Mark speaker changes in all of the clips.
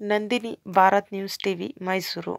Speaker 1: Nandini Bharat news TV Mysuru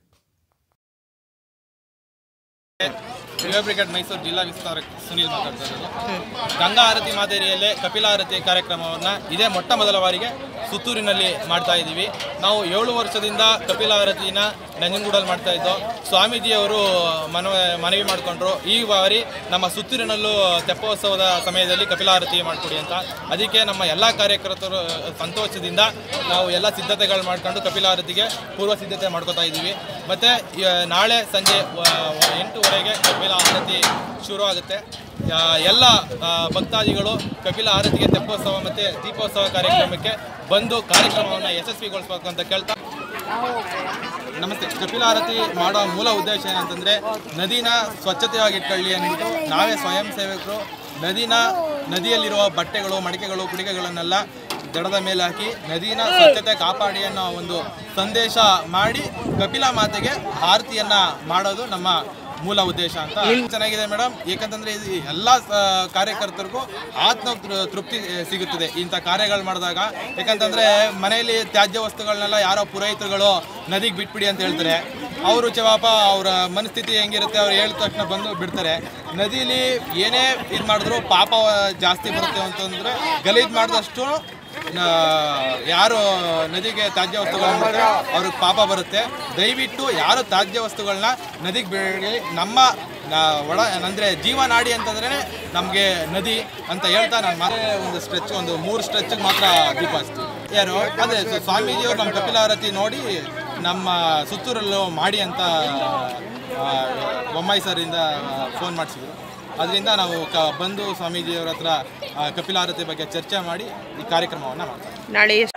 Speaker 2: Yuva brigade Mysuru ಜಿಲ್ಲಾ ವಿಸ್ತಾರ ಸುನೀಲ್ ಮಾತಾಡ್ತಾ ಇರೋದು ಗಂಗಾ ಆರತಿ ಮಾದರಿಯಲ್ಲೇ ಕಪಿಲಾರತಿ ಕಾರ್ಯಕ್ರಮವನ್ನು ಇದೇ ಮೊಟ್ಟ ಮೊದಲ ಬಾರಿಗೆ ಸುತ್ತೂರಿನಲ್ಲಿ ಮಾಡ್ತಾ ಇದ್ದೀವಿ ನಾವು ಏಳು ವರ್ಷದಿಂದ ಕಪಿಲಾರತಿನ ನಂಜನಗೂಡಲ್ಲಿ ಮಾಡ್ತಾ ಇದ್ದೋ ಸ್ವಾಮೀಜಿಯವರು ಮನವ ಮನವಿ ಮಾಡಿಕೊಂಡ್ರು ಈ ಬಾರಿ ನಮ್ಮ ಸುತ್ತೂರಿನಲ್ಲೂ ತೆಪ್ಪೋತ್ಸವದ ಸಮಯದಲ್ಲಿ ಕಪಿಲಾರತಿ ಮಾಡಿಕೊಡಿ ಅಂತ ಅದಕ್ಕೆ ನಮ್ಮ ಎಲ್ಲ ಕಾರ್ಯಕರ್ತರು ಸಂತೋಷದಿಂದ ನಾವು ಎಲ್ಲ ಸಿದ್ಧತೆಗಳು ಮಾಡ್ಕೊಂಡು ಕಪಿಲಾರತಿಗೆ ಪೂರ್ವ ಸಿದ್ಧತೆ ಮಾಡ್ಕೋತಾ ಇದ್ದೀವಿ ಮತ್ತು ನಾಳೆ ಸಂಜೆ ವ- ವ- ಎಂಟೂವರೆಗೆ ಕಪಿಲ ಆರತಿ ಶುರು ಆಗುತ್ತೆ ಆ, ಎಲ್ಲ ಆ, ಭಕ್ತಾದಿಗಳು ಕಪಿಲ ಆರತಿಗೆ ತೆಪ್ಪೋತ್ಸವ ಮತ್ತು ದೀಪೋತ್ಸವ ಕಾರ್ಯಕ್ರಮಕ್ಕೆ ಬಂದು ಕಾರ್ಯಕ್ರಮವನ್ನು ಯಶಸ್ವಿಗೊಳಿಸಬೇಕು ಅಂತ ಕೇಳ್ತಾ ನಮಸ್ತೆ ಕಪಿಲ ಆರತಿ ಮಾಡೋ ಮೂಲ ಉದ್ದೇಶ ಏನಂತಂದರೆ ನದಿನ ಸ್ವಚ್ಛತೆಯಾಗಿ ಇಟ್ಕೊಳ್ಳಿ ಅಂದ್ಬಿಟ್ಟು ನಾವೇ ಸ್ವಯಂ ಸೇವಕರು ನದಿನ ನದಿಯಲ್ಲಿರುವ ಬಟ್ಟೆಗಳು ಮಡಿಕೆಗಳು ಕುಡಿಕೆಗಳನ್ನೆಲ್ಲ ದಡದ ಮೇಲೆ ಹಾಕಿ ನದಿನ ಸ್ವಚ್ಛತೆ ಕಾಪಾಡಿ ಅನ್ನೋ ಒಂದು ಸಂದೇಶ ಮಾಡಿ ಕಪಿಲ ಮಾತೆಗೆ ಆರತಿಯನ್ನ ಮಾಡೋದು ನಮ್ಮ ಮೂಲ ಉದ್ದೇಶ ಅಂತ ಚೆನ್ನಾಗಿದೆ ಮೇಡಮ್ ಏಕಂತಂದ್ರೆ ಇದು ಎಲ್ಲ ಆ, ಕಾರ್ಯಕರ್ತರಿಗೂ ಆತ್ಮ ತೃ- ತೃಪ್ತಿ ಆ, ಸಿಗುತ್ತದೆ ಇಂಥ ಕಾರ್ಯಗಳು ಮಾಡಿದಾಗ ಯಾಕಂತಂದ್ರೆ ಮನೆಯಲ್ಲಿ ತ್ಯಾಜ್ಯ ವಸ್ತುಗಳನ್ನೆಲ್ಲ ಯಾರೋ ಪುರೋಹಿತರುಗಳು ನದಿಗೆ ಬಿಟ್ಬಿಡಿ ಅಂತ ಹೇಳ್ತಾರೆ ಅವರು ಚವಾಪ ಅವರ ಮನಸ್ಥಿತಿ ಹೆಂಗಿರುತ್ತೆ ಅವ್ರು ಹೇಳಿದ ತಕ್ಷಣ ಬಂದು ಬಿಡ್ತಾರೆ ನದಿಲಿ ಏನೇ ಇದು ಮಾಡಿದ್ರು ಪಾಪ ಜಾಸ್ತಿ ಬರುತ್ತೆ ಅಂತಂದ್ರೆ ಗಲೀಜ್ ಮಾಡಿದಷ್ಟು ನ- ಯಾರು ನದಿಗೆ ತ್ಯಾಜ್ಯ ವಸ್ತುಗಳನ್ನ ಬಿಡ್ತಾರೆ ಅವ್ರಿಗೆ ಪಾಪ ಬರುತ್ತೆ ದಯವಿಟ್ಟು ಯಾರು ತ್ಯಾಜ್ಯ ವಸ್ತುಗಳನ್ನ ನದಿಗೆ ಬಿಡಿ ನಮ್ಮ ನ- ಒಳ ಅಂದರೆ ಜೀವನಾಡಿ ಅಂತಂದ್ರೆ ನಮಗೆ ನದಿ ಅಂತ ಹೇಳ್ತಾ ನಾನು ಮತ್ತೆ ಒಂದು ಸ್ಟ್ರೆಚ್ ಒಂದು ಮೂರು ಸ್ಟ್ರೆಚ್ಗೆ ಮಾತ್ರ ದೀಪ ಹಚ್ತೀವಿ ಯಾರು ಅದೇ ಸ- ಸ್ವಾಮೀಜಿಯವರು ನಮ್ಮ ಕಪಿಲಾರತಿ ನೋಡಿ ನಮ್ಮ ಸುತ್ತೂರಲ್ಲೂ ಮಾಡಿ ಅಂತ ಆ, ಬೊಮ್ಮಾಯಿ ಸರಿಂದ ಫೋನ್ ಮಾಡಿಸಿದ್ರು ಅದರಿಂದ ನಾವು ಕ ಬಂದು ಸ್ವಾಮೀಜಿಯವರ ಹತ್ರ ಆ, ಕಪಿಲಾರತಿ ಬಗ್ಗೆ ಚರ್ಚೆ ಮಾಡಿ ಈ ಕಾರ್ಯಕ್ರಮವನ್ನು ಮಾಡ್ತೀವಿ
Speaker 1: ನಾಳೆ